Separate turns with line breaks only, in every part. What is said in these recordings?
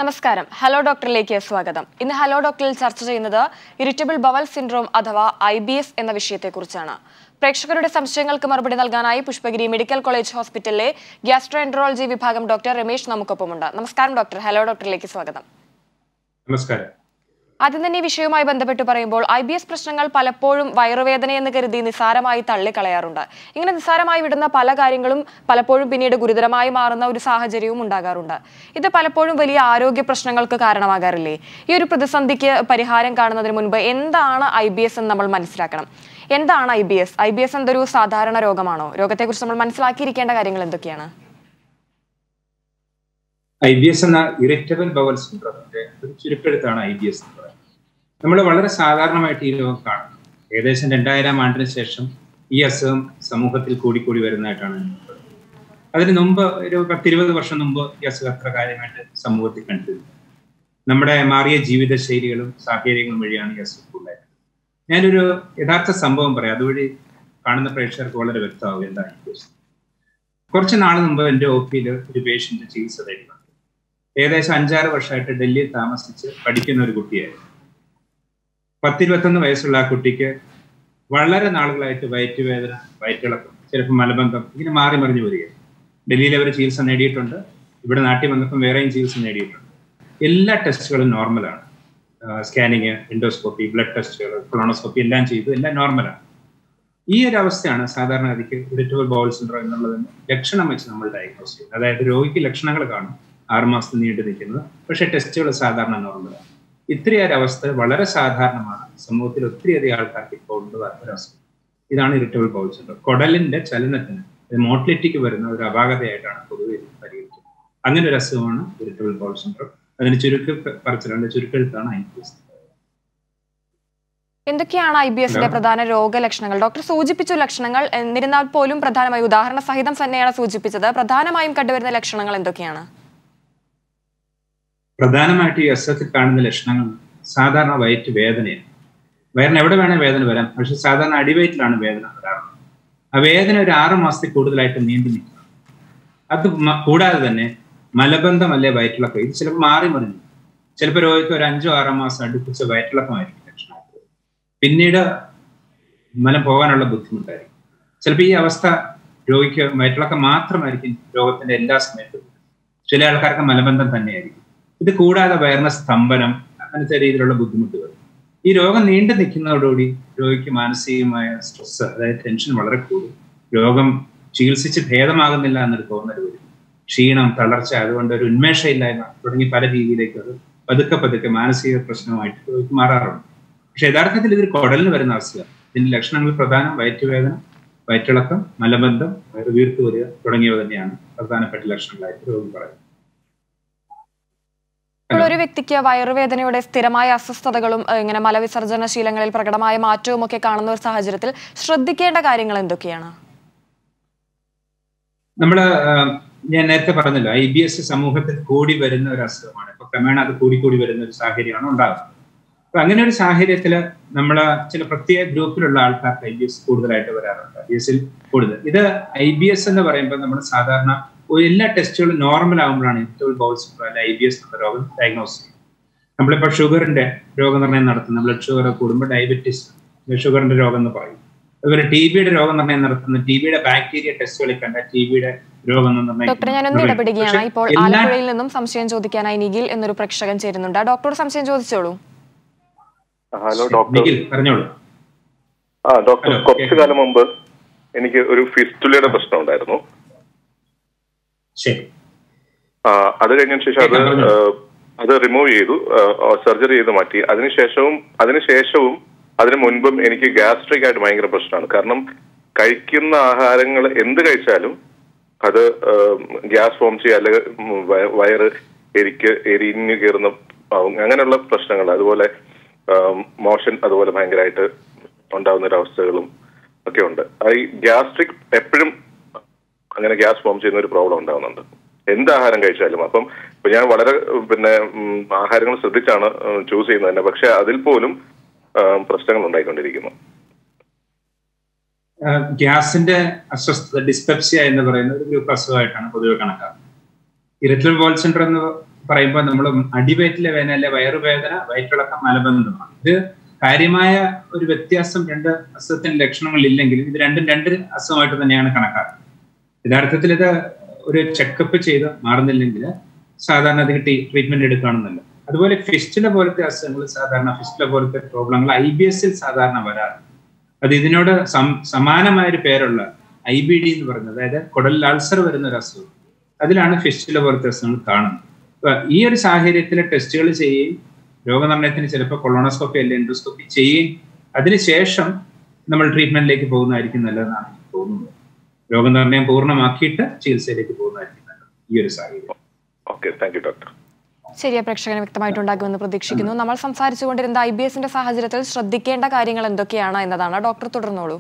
നമസ്കാരം ഹലോ ഡോക്ടറിലേക്ക് സ്വാഗതം ഇന്ന് ഹലോ ഡോക്ടറിൽ ചർച്ച ചെയ്യുന്നത് ഇറിറ്റബിൾ ബവൽ സിൻഡ്രോം അഥവാ ഐ ബി എസ് എന്ന വിഷയത്തെക്കുറിച്ചാണ് പ്രേക്ഷകരുടെ സംശയങ്ങൾക്ക് മറുപടി നൽകാനായി പുഷ്പഗിരി മെഡിക്കൽ കോളേജ് ഹോസ്പിറ്റലിലെ ഗ്യാസ്ട്രോഎൻട്രോളജി വിഭാഗം ഡോക്ടർ രമേശ് നമുക്കൊപ്പമുണ്ട് നമസ്കാരം ഡോക്ടർ ഹലോ ഡോക്ടറിലേക്ക് സ്വാഗതം
നമസ്കാരം
ആദ്യം തന്നെ ഈ വിഷയവുമായി ബന്ധപ്പെട്ട് പറയുമ്പോൾ ഐ ബി എസ് പ്രശ്നങ്ങൾ പലപ്പോഴും വയറുവേദനയെന്ന് കരുതി നിസ്സാരമായി തള്ളിക്കളയാറുണ്ട് ഇങ്ങനെ നിസ്സാരമായി വിടുന്ന പല കാര്യങ്ങളും പലപ്പോഴും പിന്നീട് ഗുരുതരമായി മാറുന്ന ഒരു സാഹചര്യവും ഉണ്ടാകാറുണ്ട് ഇത് പലപ്പോഴും വലിയ ആരോഗ്യ പ്രശ്നങ്ങൾക്ക് കാരണമാകാറില്ലേ ഈ ഒരു പ്രതിസന്ധിക്ക് പരിഹാരം കാണുന്നതിന് മുൻപ് എന്താണ് ഐ ബി എസ് എന്ന് നമ്മൾ മനസ്സിലാക്കണം എന്താണ് I B S I B S എന്തൊരു സാധാരണ രോഗമാണോ രോഗത്തെക്കുറിച്ച് നമ്മൾ മനസ്സിലാക്കിയിരിക്കേണ്ട കാര്യങ്ങൾ എന്തൊക്കെയാണ്
ഐ ബി എസ് എന്ന ഇറിറ്റബിൾ ബവൽ സിൻഡ്രോമിന്റെ ഒരു ചുരുക്കെടുത്താണ് ഐ ബി എസ് എന്ന് പറയുന്നത് നമ്മൾ വളരെ സാധാരണമായിട്ട് ഈ രോഗം കാണുന്നു ഏകദേശം രണ്ടായിരം ആണ്ടിന് ശേഷം ഈ അസുഖം സമൂഹത്തിൽ കൂടിക്കൂടി വരുന്നതായിട്ടാണ് കണ്ടത്. അതിന് മുമ്പ് ഒരു പത്തിരുപത് വർഷം മുമ്പ് ഈ അസുഖം അത്ര കാര്യമായിട്ട് സമൂഹത്തിൽ കണ്ടിരുന്നു നമ്മുടെ മാറിയ ജീവിത ശൈലികളും സാഹചര്യങ്ങളും വഴിയാണ് ഈ അസുഖം ഉണ്ടായത് ഞാനൊരു യഥാർത്ഥ സംഭവം പറയാം അതുവഴി കാണുന്ന പ്രേക്ഷകർക്ക് വളരെ വ്യക്തമാകും എന്താണ് ഈ കേസ് കുറച്ച് നാൾ മുമ്പ് എൻ്റെ ഒ പിയിൽ ഒരു പേഷ്യന്റ് ചികിത്സ തേടിയിട്ടുണ്ട് ഏകദേശം അഞ്ചാറ് വർഷമായിട്ട് ഡൽഹിയിൽ താമസിച്ച് പഠിക്കുന്ന ഒരു കുട്ടിയായിരുന്നു പത്തിരുപത്തൊന്ന് വയസ്സുള്ള ആ കുട്ടിക്ക് വളരെ നാളുകളായിട്ട് വയറ്റുവേദന വയറ്റിളക്കം ചിലപ്പോൾ മലബന്ധം ഇങ്ങനെ മാറി മറിഞ്ഞു വരികയാണ് ഡൽഹിയിൽ അവർ ചികിത്സ നേടിയിട്ടുണ്ട് ഇവിടെ നാട്ടിൽ വന്നപ്പം വേറെയും ചികിത്സ നേടിയിട്ടുണ്ട് എല്ലാ ടെസ്റ്റുകളും നോർമലാണ് സ്കാനിങ് എൻഡോസ്കോപ്പി ബ്ലഡ് ടെസ്റ്റുകൾ കൊളോണോസ്കോപ്പി എല്ലാം ചെയ്തു എല്ലാം നോർമലാണ് ഈ ഒരു അവസ്ഥയാണ് സാധാരണഗതിക്ക് ഇറിറ്റബിൾ ബൗൾ സിൻഡ്രോം എന്നുള്ളതിന് ലക്ഷണം വെച്ച് നമ്മൾ ഡയഗ്നോസ് ചെയ്യുന്നത് അതായത് രോഗിക്ക് ലക്ഷണങ്ങൾ കാണും ആറുമാസത്തിൽ നീണ്ടു നിൽക്കുന്നത് പക്ഷേ ടെസ്റ്റുകൾ സാധാരണ നോർമലാണ് ഇത്രയൊരു അവസ്ഥ വളരെ സാധാരണമാണ് സമൂഹത്തിൽ ഒത്തിരിയധികം ആൾക്കാർക്ക് ഇപ്പോൾ ഉണ്ട് ഒരവസ്ഥ ഇതാണ് ഇറിറ്റബിൾ ബൗൾ സിൻഡ്രോം കുടലിന്റെ ചലനത്തിന് മോട്ടിലിറ്റിക്ക് വരുന്ന ഒരു അപാകതയായിട്ടാണ് പൊതുവെ ഇത് പരിഗണിക്കുന്നത് അങ്ങനെ ഒരു അസുഖമാണ് ഇറിറ്റബിൾ ബൗൾ സിൻഡ്രോം അതിന് ചുരുക്ക പറച്ചിലുണ്ട് ചുരുക്കെഴുത്താണ് ഐ ബി എസ്
എന്തൊക്കെയാണ് ഐ ബി എസിന്റെ പ്രധാന രോഗലക്ഷണങ്ങൾ ഡോക്ടർ സൂചിപ്പിച്ചു ലക്ഷണങ്ങൾ എന്നിരുന്നാൽ പോലും പ്രധാനമായും ഉദാഹരണ സഹിതം തന്നെയാണ് സൂചിപ്പിച്ചത് പ്രധാനമായും കണ്ടുവരുന്ന ലക്ഷണങ്ങൾ എന്തൊക്കെയാണ്
പ്രധാനമായിട്ട് ഈ അസുഖത്തിൽ കാണുന്ന ലക്ഷണങ്ങൾ സാധാരണ വയറ്റ് വേദനയാണ് വയറിന് എവിടെ വേണേൽ വേദന വരാം പക്ഷെ സാധാരണ അടിവയറ്റിലാണ് വേദന വരാറുള്ളത് ആ വേദന ഒരു ആറ് മാസത്തിൽ കൂടുതലായിട്ട് നീണ്ടു നിൽക്കണം അത് മ- കൂടാതെ തന്നെ മലബന്ധം അല്ലെ വയറ്റിളക്കം ഇത് ചിലപ്പോൾ മാറി മറിഞ്ഞു ചിലപ്പോൾ രോഗിക്ക് ഒരു അഞ്ചോ ആറോ മാസം അടുപ്പിച്ച വയറ്റിളക്കമായിരിക്കും ലക്ഷണമായിട്ട് പിന്നീട് മലം പോകാനുള്ള ബുദ്ധിമുട്ടായിരിക്കും ചിലപ്പോൾ ഈ അവസ്ഥ രോഗിക്ക് വയറ്റിളക്കം മാത്രമായിരിക്കും രോഗത്തിന്റെ എല്ലാ സമയത്തും ചില ആൾക്കാർക്ക് മലബന്ധം തന്നെയായിരിക്കും ഇത് കൂടാതെ വയറിന് സ്തംഭനം അങ്ങനത്തെ രീതിയിലുള്ള ബുദ്ധിമുട്ടുകൾ ഈ രോഗം നീണ്ടു നിൽക്കുന്നതോടുകൂടി രോഗിക്ക് മാനസികമായ സ്ട്രെസ് അതായത് ടെൻഷൻ വളരെ കൂടും രോഗം ചികിത്സിച്ച് ഭേദമാകുന്നില്ല എന്നൊരു തോന്നൽ വരും ക്ഷീണം തളർച്ച അതുകൊണ്ട് ഒരു ഉന്മേഷമില്ലായ്മ തുടങ്ങി പല രീതിയിലേക്ക് അത് പതുക്കെ പതുക്കെ മാനസിക പ്രശ്നമായിട്ട് രോഗിക്ക് മാറാറുണ്ട് പക്ഷെ യഥാർത്ഥത്തിൽ ഇതൊരു കുടലിന് വരുന്ന അസുഖം ഇതിന്റെ ലക്ഷണങ്ങൾ പ്രധാനം വയറ്റുവേദന വയറ്റിളക്കം മലബന്ധം വയറ് വീർത്ത് വരിക തുടങ്ങിയവ തന്നെയാണ് പ്രധാനപ്പെട്ട ലക്ഷണങ്ങളായിട്ട് രോഗി പറയുന്നത്
ഇപ്പോൾ ഒരു വ്യക്തിക്ക് വയറുവേദനയുടെ സ്ഥിരമായ അസ്വസ്ഥതകളും ഏഹ്, ഇങ്ങനെ മലവിസർജന ശീലങ്ങളിൽ പ്രകടമായ മാറ്റവും ഒക്കെ കാണുന്ന ഒരു സാഹചര്യത്തിൽ ശ്രദ്ധിക്കേണ്ട കാര്യങ്ങൾ എന്തൊക്കെയാണ്
നമ്മള് ആഹ്, ഞാൻ നേരത്തെ പറഞ്ഞല്ലോ ഐ ബി എസ് സമൂഹത്തിൽ കൂടി വരുന്ന ഒരു അസുഖമാണ് ഇപ്പൊ ക്രമേണ അത് കൂടി കൂടി വരുന്ന ഒരു സാഹചര്യമാണ് ഉണ്ടാകുന്നത് അപ്പൊ അങ്ങനെ ഒരു സാഹചര്യത്തിൽ നമ്മൾ ചില പ്രത്യേക ഗ്രൂപ്പിലുള്ള ആൾക്കാർക്ക് ഐ ബി എസ് കൂടുതലായിട്ട് വരാറുണ്ട് ഐ ബി എസിൽ കൂടുതൽ ഇത് ഐ ബി എസ് എന്ന് പറയുമ്പോൾ നമ്മൾ സാധാരണ ഒരു എല്ലാ ടെസ്റ്റുകളും നോർമൽ ആകുമ്പോഴാണ് ഇറിറ്റബിൾ ബൗൾ സിൻഡ്രോം അല്ലെ ഐ ബി എസ് എന്ന രോഗം ഡയഗ്നോസ് ചെയ്യുന്നത് നമ്മളിപ്പോൾ ഷുഗറിന്റെ രോഗനിർണയം നടത്തുന്ന ബ്ലഡ് ഷുഗർ കൂടുമ്പോൾ ഡയബറ്റീസ് ഷുഗറിന്റെ രോഗം എന്ന് പറയും അതുപോലെ ടി ബിയുടെ രോഗനിർണയം നടത്തുന്ന ടി ബിയുടെ ബാക്ടീരിയ ടെസ്റ്റുകളിൽ കണ്ട ടി ബിയുടെ രോഗം
ഡോക്ടർ ഞാനൊന്ന് ഇടപെടുകയാണ് ഇപ്പോൾ ആലപ്പുഴയിൽ നിന്നും സംശയം ചോദിക്കാനായി നിഖിൽ എന്നൊരു പ്രേക്ഷകൻ ചേരുന്നുണ്ട് ഡോക്ടറോട് സംശയം ചോദിച്ചോളൂ
ഹലോ ഡോക്ടർ
നിഖിൽ പറഞ്ഞോളൂ
ആ ഡോക്ടർ
ഹലോ,
കുറച്ചു
കേൾക്കാം.
കാലം മുമ്പ് എനിക്ക് ഒരു ഫിസ്റ്റുലയുടെ പ്രശ്നം ഉണ്ടായിരുന്നു
ശരി
ആ, അത് കഴിഞ്ഞതിന് ശേഷം അത്
കേൾക്കാം, പറഞ്ഞോ.
ആ, അത് റിമൂവ് ചെയ്തു സർജറി ചെയ്ത് മാറ്റി അതിനുശേഷവും അതിനുശേഷവും അതിനു മുൻപും എനിക്ക് ഗ്യാസ്ട്രിക് ആയിട്ട് ഭയങ്കര പ്രശ്നമാണ് കാരണം കഴിക്കുന്ന ആഹാരങ്ങൾ എന്ത് കഴിച്ചാലും അത് ഗ്യാസ് ഫോം ചെയ്യുക അല്ലെങ്കിൽ ഉം, വയ- വയറ് എരിക്ക് എരിഞ്ഞു കയറുന്ന ആവും അങ്ങനെയുള്ള പ്രശ്നങ്ങൾ അതുപോലെ മോഷൻ അതുപോലെ ഭയങ്കരമായിട്ട് ഉണ്ടാവുന്ന ഒരു അവസ്ഥകളും ഒക്കെ ഉണ്ട് ആ ഈ ഗ്യാസ്ട്രിക് എപ്പോഴും അങ്ങനെ ഗ്യാസ് ഫോം ചെയ്യുന്ന ഒരു പ്രോബ്ലം ഉണ്ടാവുന്നുണ്ട് എന്ത് ആഹാരം കഴിച്ചാലും അപ്പം ഇപ്പൊ ഞാൻ വളരെ ഉം, പിന്നെ ഉം, ആഹാരങ്ങൾ ശ്രദ്ധിച്ചാണ് ചൂസ് ചെയ്യുന്നത് തന്നെ പക്ഷെ അതിൽ പോലും ഉം, പ്രശ്നങ്ങൾ ഉണ്ടായിക്കൊണ്ടിരിക്കുന്നു
ആഹ് ഗ്യാസിന്റെ അസ്വസ്ഥത ഡിസ്പെപ്സിയ എന്ന് പറയുന്ന ഒരു ഗ്രൂപ്പ് അസുഖമായിട്ടാണ് പൊതുവെ കണക്കാക്കുന്നത് ഇറിറ്റബിൾ ബോൾ സിൻഡ്രോം എന്ന് പറയുമ്പോൾ നമ്മൾ അടിവയറ്റിലെ വേദന അല്ലെ വയറുവേദന വയറ്റിളക്കം മലബന്ധമാണ് ഇത് കാര്യമായ ഒരു വ്യത്യാസം രണ്ട് അസുഖത്തിന്റെ ലക്ഷണങ്ങൾ ഇല്ലെങ്കിലും ഇത് രണ്ടും രണ്ട് അസുഖമായിട്ട് തന്നെയാണ് കണക്കാക്കുന്നത് യഥാർത്ഥത്തിൽ ഇത് ഒരു ചെക്കപ്പ് ചെയ്ത് മാറുന്നില്ലെങ്കിൽ സാധാരണ അത് ട്രീറ്റ്മെന്റ് എടുക്കുകയാണെന്നല്ല അതുപോലെ ഫിസ്റ്റില പോലത്തെ അസുഖങ്ങൾ സാധാരണ ഫിസ്റ്റില പോലത്തെ പ്രോബ്ലങ്ങൾ ഐ ബി എസിൽ സാധാരണ വരാറുണ്ട് അത് ഇതിനോട് സമാനമായ ഒരു പേരുള്ള ഐ ബി ഡി എന്ന് പറയുന്നത് അതായത് കുടലിൽ അൾസർ വരുന്ന ഒരു അസുഖം അതിലാണ് ഫിസ്റ്റില പോലത്തെ അസുഖങ്ങൾ കാണുന്നത് അപ്പൊ ഈ ഒരു സാഹചര്യത്തിൽ ടെസ്റ്റുകൾ ചെയ്യുകയും രോഗനിർണയത്തിന് ചിലപ്പോൾ കൊളോണോസ്കോപ്പി അല്ലെങ്കിൽ എൻഡോസ്കോപ്പി ചെയ്യുകയും അതിനുശേഷം നമ്മൾ ട്രീറ്റ്മെന്റിലേക്ക് പോകുന്നതായിരിക്കും നല്ലതെന്നാണ് എനിക്ക് തോന്നുന്നത് രോഗനിർണയം പൂർണ്ണമാക്കിയിട്ട് ചികിത്സയിലേക്ക് പോകുന്നതായിരിക്കും നല്ലത് ഈ ഒരു സാഹചര്യം
ഓക്കെ താങ്ക് യു ഡോക്ടർ
ശരിയ പ്രേക്ഷകന് വ്യക്തമായിട്ടുണ്ടാകുമെന്ന് പ്രതീക്ഷിക്കുന്നു നമ്മൾ സംസാരിച്ചുകൊണ്ടിരുന്ന ഐ ബി എസിന്റെ സാഹചര്യത്തിൽ ശ്രദ്ധിക്കേണ്ട കാര്യങ്ങൾ എന്തൊക്കെയാണ് എന്നതാണ് ഡോക്ടർ തുടർന്നോളൂ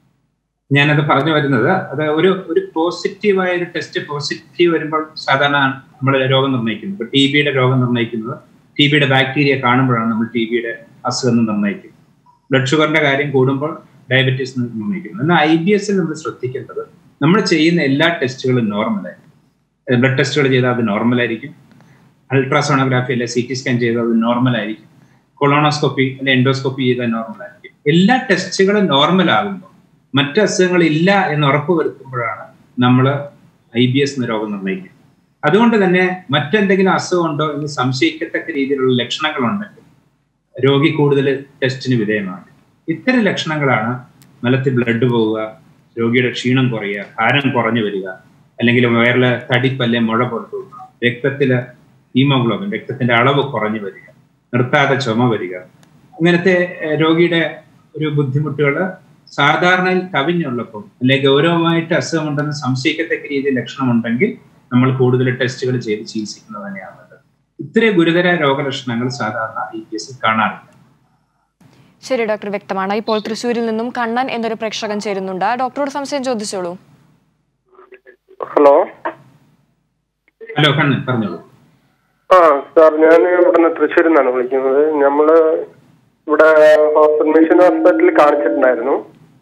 ഞാനത് പറഞ്ഞു വരുന്നത് അത് ഒരു ഒരു പോസിറ്റീവായ ഒരു ടെസ്റ്റ് പോസിറ്റീവ് വരുമ്പോൾ സാധാരണ നമ്മൾ രോഗം നിർണ്ണയിക്കുന്നത് ഇപ്പൊ ടി ബിയുടെ രോഗം നിർണ്ണയിക്കുന്നത് ടി ബിയുടെ ബാക്ടീരിയ കാണുമ്പോഴാണ് നമ്മൾ ടി ബിയുടെ അസുഖം എന്ന് നിർണ്ണയിക്കുന്നത് ബ്ലഡ് ഷുഗറിന്റെ കാര്യം കൂടുമ്പോൾ ഡയബറ്റീസ് നിർണ്ണയിക്കുന്നത് എന്നാൽ ഐ ബി എസിൽ നമ്മൾ ശ്രദ്ധിക്കേണ്ടത് നമ്മൾ ചെയ്യുന്ന എല്ലാ ടെസ്റ്റുകളും നോർമലായിരിക്കും ബ്ലഡ് ടെസ്റ്റുകൾ ചെയ്താൽ അത് നോർമലായിരിക്കും അൾട്രാസോണോഗ്രാഫി അല്ലെ സി ടി സ്കാൻ ചെയ്താൽ അത് നോർമലായിരിക്കും കൊളോണോസ്കോപ്പി അല്ലെ എൻഡോസ്കോപ്പി ചെയ്താൽ നോർമലായിരിക്കും എല്ലാ ടെസ്റ്റുകളും നോർമൽ ആകുമ്പോൾ മറ്റ് അസുഖങ്ങൾ ഇല്ല എന്ന് ഉറപ്പ് വരുത്തുമ്പോഴാണ് നമ്മൾ ഐ ബി എസ് എന്ന രോഗം നിർണ്ണയിക്കുന്നത് അതുകൊണ്ട് തന്നെ മറ്റെന്തെങ്കിലും അസുഖമുണ്ടോ എന്ന് സംശയിക്കത്തക്ക രീതിയിലുള്ള ലക്ഷണങ്ങളുണ്ടെങ്കിൽ രോഗി കൂടുതൽ ടെസ്റ്റിന് വിധേയമാണ് ഇത്തരം ലക്ഷണങ്ങളാണ് മലത്തിൽ ബ്ലഡ് പോവുക രോഗിയുടെ ക്ഷീണം കുറയുക ഭാരം കുറഞ്ഞു വരിക അല്ലെങ്കിൽ വയറിലെ തടിപ്പല്ലെ മുഴ പുറത്തു പോവുക രക്തത്തില് ഹീമോഗ്ലോബിൻ രക്തത്തിന്റെ അളവ് കുറഞ്ഞു വരിക നിർത്താതെ ചുമ വരിക അങ്ങനത്തെ രോഗിയുടെ ഒരു ബുദ്ധിമുട്ടുകൾ സാധാരണയിൽ കവിഞ്ഞുള്ളപ്പോൾ അല്ലെങ്കിൽ ഗൗരവമായിട്ട് അസുഖമുണ്ടെന്ന് സംശയിക്കത്തക്ക രീതിയിൽ ലക്ഷണമുണ്ടെങ്കിൽ നമ്മൾ കൂടുതൽ ടെസ്റ്റുകൾ ചെയ്ത് ചികിത്സിക്കുന്നത് തന്നെയാണ് നല്ലത് ഇത്രയും ഗുരുതര രോഗലക്ഷണങ്ങൾ സാധാരണ ഐ പി എസിൽ കാണാറില്ല
ശരി ഡോക്ടർ വ്യക്തമാണ് ഇപ്പോൾ തൃശ്ശൂരിൽ നിന്നും കണ്ണൻ എന്നൊരു പ്രേക്ഷകൻ ചേരുന്നുണ്ട് ഡോക്ടറോട് സംശയം ചോദിച്ചോളൂ
ഹലോ
ഹലോ കണ്ണൻ പറഞ്ഞോളൂ
ആ സാർ ഞാൻ ഇവിടുന്ന് തൃശ്ശൂരിൽ നിന്നാണ് വിളിക്കുന്നത് നമ്മള് ഇവിടെ ഹോസ്പിറ്റൽ മിഷൻ ഹോസ്പിറ്റലിൽ കാണിച്ചിട്ടുണ്ടായിരുന്നു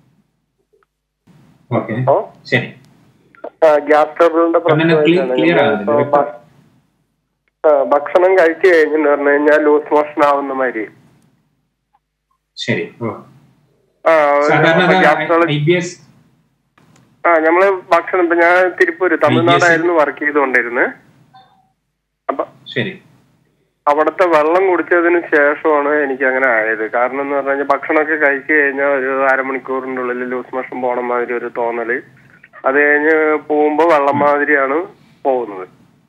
ഓക്കെ
ഓ
ശരി
ഗ്യാസ് ട്രബിളിന്റെ
അങ്ങനെ clear-
പ്രശ്നമായിട്ടാണ്
clear
നമ്മള്
ആവുന്നില്ല.
ഇപ്പൊ ഭ- ആ, ഭക്ഷണം കഴിച്ചു കഴിഞ്ഞെന്ന് പറഞ്ഞു കഴിഞ്ഞാൽ ലൂസ് മോഷൻ ആവുന്ന മാതിരി
ശരി ഓ
ആ
സാധാരണ
ഗ്യാസ്ട്രോളജി
ഐ ബി എസ്
ആ നമ്മള് ഭക്ഷണം ഇപ്പൊ ഞാൻ തിരുപ്പൂര് തമിഴ്നാടായിരുന്നു വർക്ക് ചെയ്തുകൊണ്ടിരുന്നത് അപ്പൊ
ശരി
അവിടുത്തെ വെള്ളം കുടിച്ചതിന് ശേഷമാണ് എനിക്ക് അങ്ങനെ ആയത് കാരണം എന്ന് പറഞ്ഞു കഴിഞ്ഞാൽ ഭക്ഷണമൊക്കെ കഴിച്ചു കഴിഞ്ഞാൽ ഒരു അരമണിക്കൂറിന്റെ ഉള്ളിൽ ലൂസ് മോഷൻ പോണ മാതിരി ഒരു തോന്നല് അത് കഴിഞ്ഞ് പോകുമ്പോ വെള്ളം മാതിരിയാണ് പോകുന്നത്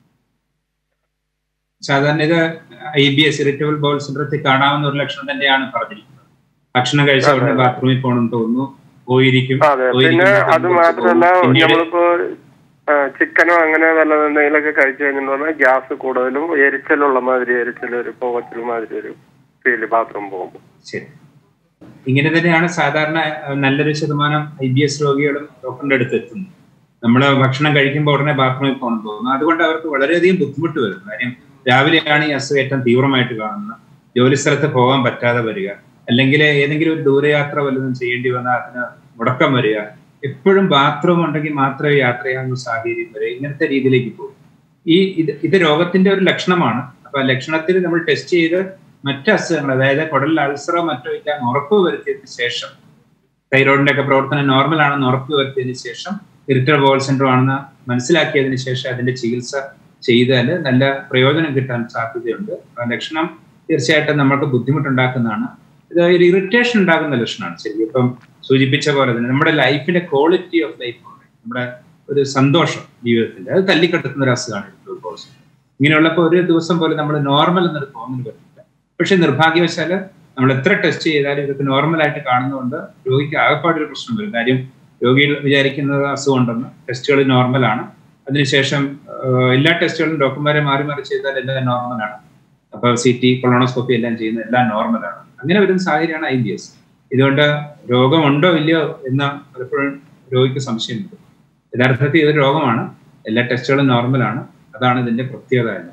സാധാരണ ഇത് I B S irritable bowel സിൻഡ്രത്തിൽ കാണാവുന്ന ഒരു ലക്ഷണം തന്നെയാണ് പറഞ്ഞിരിക്കുന്നത് ഭക്ഷണം കഴിച്ച ഉടനെ ബാത്റൂമിൽ പോകണമെന്ന് തോന്നുന്നു പോയിരിക്കും
അതെ
പോയിരിക്കും,
പിന്നെ
ബാത്റൂമിൽ
അത്
പോയി
മാത്രമല്ല
പോകും. പിന്നീട്
നമ്മളിപ്പോ ആ, ചിക്കനോ അങ്ങനെ വല്ല എന്തെങ്കിലുമൊക്കെ കഴിച്ചു കഴിഞ്ഞെന്ന് പറഞ്ഞാൽ ഗ്യാസ് കൂടുതലും എരിച്ചലുള്ള മാതിരി എരിച്ചൽ ഒരു പുകച്ചിൽ മാതിരി ഒരു ഫീല് ബാത്റൂം പോകുമ്പോൾ
ശരി ഇങ്ങനെ തന്നെയാണ് സാധാരണ അഹ്, നല്ലൊരു ശതമാനം ഐ ബി എസ് രോഗികളും ഡോക്ടറിന്റെ അടുത്ത് എത്തുന്നത് നമ്മൾ ഭക്ഷണം കഴിക്കുമ്പോൾ ഉടനെ ബാത്റൂമിൽ പോകണം തോന്നുന്നു അതുകൊണ്ട് അവർക്ക് വളരെയധികം ബുദ്ധിമുട്ട് വരും കാര്യം രാവിലെയാണ് ഈ അസുഖം ഏറ്റവും തീവ്രമായിട്ട് കാണുന്നത് ജോലി സ്ഥലത്ത് പോകാൻ പറ്റാതെ വരിക അല്ലെങ്കിൽ ഏതെങ്കിലും ഒരു ദൂരയാത്ര വല്ലതും ചെയ്യേണ്ടി വന്നാൽ അതിന് മുടക്കം വരിക എപ്പോഴും ബാത്റൂം ഉണ്ടെങ്കിൽ മാത്രമേ യാത്ര ചെയ്യാവുന്ന സാഹചര്യം വരെ ഇങ്ങനത്തെ രീതിയിലേക്ക് പോകും ഈ ഇത് ഇത് രോഗത്തിന്റെ ഒരു ലക്ഷണമാണ് അപ്പൊ ആ ലക്ഷണത്തിൽ നമ്മൾ ടെസ്റ്റ് ചെയ്ത് മറ്റ് അസുഖങ്ങൾ അതായത് കുടലിൽ അൾസറോ മറ്റോ ഇല്ല എന്ന് ഉറപ്പ് വരുത്തിയതിന് ശേഷം തൈറോയിഡിന്റെ ഒക്കെ പ്രവർത്തനം നോർമൽ ആണെന്ന് ഉറപ്പ് വരുത്തിയതിന് ശേഷം ഇറിറ്റബിൾ ബോൾ സിൻഡ്രോം ആണെന്ന് മനസ്സിലാക്കിയതിന് ശേഷം അതിന്റെ ചികിത്സ ചെയ്താൽ നല്ല പ്രയോജനം കിട്ടാൻ സാധ്യതയുണ്ട് ആ ലക്ഷണം തീർച്ചയായിട്ടും നമുക്ക് ബുദ്ധിമുട്ടുണ്ടാക്കുന്നതാണ് ഇത് ഒരു ഇറിറ്റേഷൻ ഉണ്ടാകുന്ന ലക്ഷണമാണ് ശരി ഇപ്പം സൂചിപ്പിച്ച പോലെ തന്നെ നമ്മുടെ ലൈഫിന്റെ ക്വാളിറ്റി ഓഫ് ലൈഫ് നമ്മുടെ ഒരു സന്തോഷം ജീവിതത്തിന്റെ അത് തല്ലിക്കെട്ടുന്ന ഒരു അസുഖമാണ് ഇറിറ്റബിൾ ബോൾ സിൻഡ്രോം ഇങ്ങനെയുള്ളപ്പോൾ ഒരു ദിവസം പോലും നമ്മൾ നോർമൽ എന്നൊരു തോന്നൽ വരുന്നില്ല പക്ഷെ നിർഭാഗ്യവശാല് നമ്മൾ എത്ര ടെസ്റ്റ് ചെയ്താലും ഇതൊക്കെ നോർമൽ ആയിട്ട് കാണുന്നതുകൊണ്ട് രോഗിക്ക് ആകെപ്പാടൊരു പ്രശ്നം വരും കാര്യം രോഗികൾ വിചാരിക്കുന്നത് അസുഖം ഉണ്ടെന്ന് ടെസ്റ്റുകൾ നോർമലാണ് അതിനുശേഷം ആഹ്, എല്ലാ ടെസ്റ്റുകളും ഡോക്ടർമാരെ മാറി മാറി ചെയ്താൽ എല്ലാം നോർമലാണ് അപ്പൊ സി ടി കൊളോണോസ്കോപ്പി എല്ലാം ചെയ്യുന്നത് എല്ലാം നോർമലാണ് അങ്ങനെ വരുന്ന സാഹചര്യമാണ് ഐ ബി എസ് ഇതുകൊണ്ട് രോഗമുണ്ടോ ഇല്ലയോ എന്ന പലപ്പോഴും രോഗിക്ക് സംശയമുണ്ട് യഥാർത്ഥത്തിൽ ഇതൊരു രോഗമാണ് എല്ലാ ടെസ്റ്റുകളും നോർമലാണ് അതാണ് ഇതിന്റെ പ്രത്യേകത എന്നത്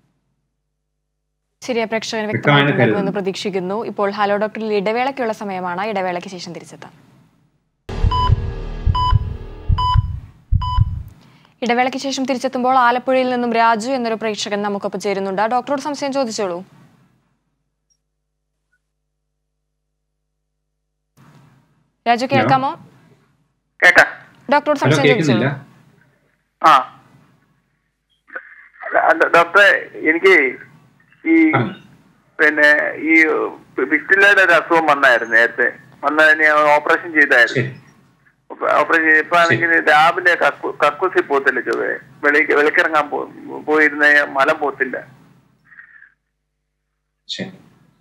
ശരിയായ പ്രേക്ഷകന്
വ്യക്തമായി
വ്യക്തമായിട്ടുണ്ടാകുമെന്ന്
കരുതുന്നു.
പ്രതീക്ഷിക്കുന്നു ഇപ്പോൾ ഹലോ ഡോക്ടറിൽ ഇടവേളയ്ക്കുള്ള സമയമാണ് ഇടവേളയ്ക്ക് ശേഷം തിരിച്ചെത്താം ഇടവേളയ്ക്ക് ശേഷം തിരിച്ചെത്തുമ്പോൾ ആലപ്പുഴയിൽ നിന്നും രാജു എന്നൊരു പ്രേക്ഷകൻ നമുക്കൊപ്പം ചേരുന്നുണ്ട് ഡോക്ടറോട് സംശയം ചോദിച്ചോളൂ രാജു കേൾക്കാമോ
കേക്കാം
ഡോക്ടറോട്
ഹലോ
സംശയം
കേൾക്കുന്നില്ല
ചോദിച്ചോളൂ
ആ അല്ല, ഡോക്ടറെ എനിക്ക് ഈ
പറഞ്ഞു.
പിന്നെ ഈ പിസ്റ്റിലയുടെ ഒരു അസുഖം വന്നായിരുന്നു നേരത്തെ വന്നതിന് ഓപ്പറേഷൻ ചെയ്തായിരുന്നു
ശരി
ഓപ്പറേഷൻ ചെയ്ത് ഇപ്പൊ ആണെങ്കിൽ രാവിലെ കക്കു കക്കുസി പോത്തില്ല ചൊവ്വേ വെളി വെളിക്കിറങ്ങാൻ പോ പോയിരുന്ന മലം പോത്തില്ല
ശരി